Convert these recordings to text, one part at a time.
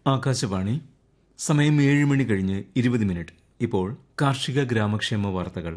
ആകാശവാണി സമയം ഏഴ് മണി കഴിഞ്ഞ് ഇരുപത് മിനിറ്റ് ഇപ്പോൾ കാർഷിക ഗ്രാമക്ഷേമ വാർത്തകൾ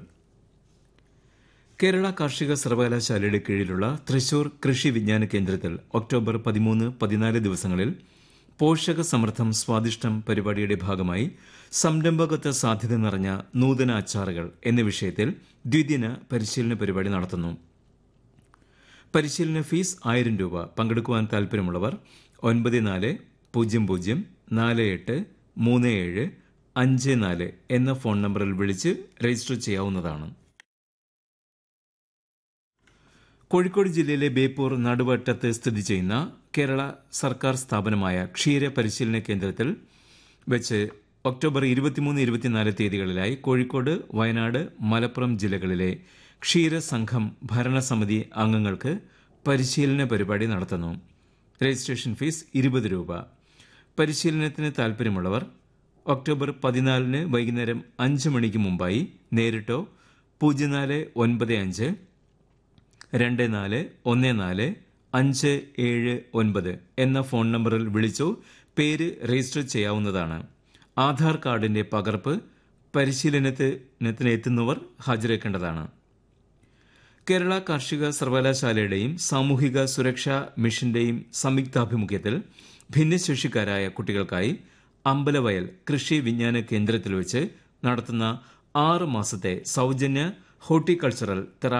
കേരള കാർഷിക സർവകലാശാലയുടെ കീഴിലുള്ള തൃശൂർ കൃഷി വിജ്ഞാന കേന്ദ്രത്തിൽ ഒക്ടോബർ പതിമൂന്ന് പതിനാല് ദിവസങ്ങളിൽ പോഷക സമൃദ്ധം സ്വാദിഷ്ടം പരിപാടിയുടെ ഭാഗമായി സംരംഭകത്വ സാധ്യത നിറഞ്ഞ നൂതന അച്ചാറുകൾ എന്ന വിഷയത്തിൽ ദ്വിദിന പരിശീലന പരിപാടി നടത്തുന്നു പരിശീലന ഫീസ് ആയിരം രൂപ പങ്കെടുക്കുവാൻ താൽപ്പര്യമുള്ളവർ ഒൻപത് നാല് പൂജ്യം പൂജ്യം നാല് എട്ട് മൂന്ന് ഏഴ് അഞ്ച് നാല് എന്ന ഫോൺ നമ്പറിൽ വിളിച്ച് രജിസ്റ്റർ ചെയ്യാവുന്നതാണ് കോഴിക്കോട് ജില്ലയിലെ ബേപ്പൂർ നടുവട്ടത്ത് സ്ഥിതി ചെയ്യുന്ന കേരള സർക്കാർ സ്ഥാപനമായ ക്ഷീര പരിശീലന കേന്ദ്രത്തിൽ വെച്ച് ഒക്ടോബർ ഇരുപത്തിമൂന്ന് ഇരുപത്തിനാല് തീയതികളിലായി കോഴിക്കോട് വയനാട് മലപ്പുറം ജില്ലകളിലെ ക്ഷീരസംഘം ഭരണസമിതി അംഗങ്ങൾക്ക് പരിശീലന പരിപാടി നടത്തുന്നു രജിസ്ട്രേഷൻ ഫീസ് ഇരുപത് രൂപ പരിശീലനത്തിന് താൽപ്പര്യമുള്ളവർ ഒക്ടോബർ പതിനാലിന് വൈകുന്നേരം അഞ്ച് മണിക്ക് മുമ്പായി നേരിട്ടോ പൂജ്യം നാല് ഒൻപത് അഞ്ച് രണ്ട് നാല് ഒന്ന് നാല് അഞ്ച് ഏഴ് ഒൻപത് എന്ന ഫോൺ നമ്പറിൽ വിളിച്ചോ പേര് രജിസ്റ്റർ ചെയ്യാവുന്നതാണ് ആധാർ കാർഡിന്റെ പകർപ്പ് പരിശീലനത്തിന് എത്തുന്നവർ ഹാജരാക്കേണ്ടതാണ് കേരള കാർഷിക സർവകലാശാലയുടെയും സാമൂഹിക സുരക്ഷാ മിഷന്റെയും സംയുക്താഭിമുഖ്യത്തിൽ ഭിന്നശേഷിക്കാരായ കുട്ടികൾക്കായി അമ്പലവയൽ കൃഷി വിജ്ഞാന കേന്ദ്രത്തിൽ വെച്ച് നടത്തുന്ന ആറ് മാസത്തെ സൌജന്യ ഹോർട്ടിക്കൾച്ചറൽ തെറാപ്പി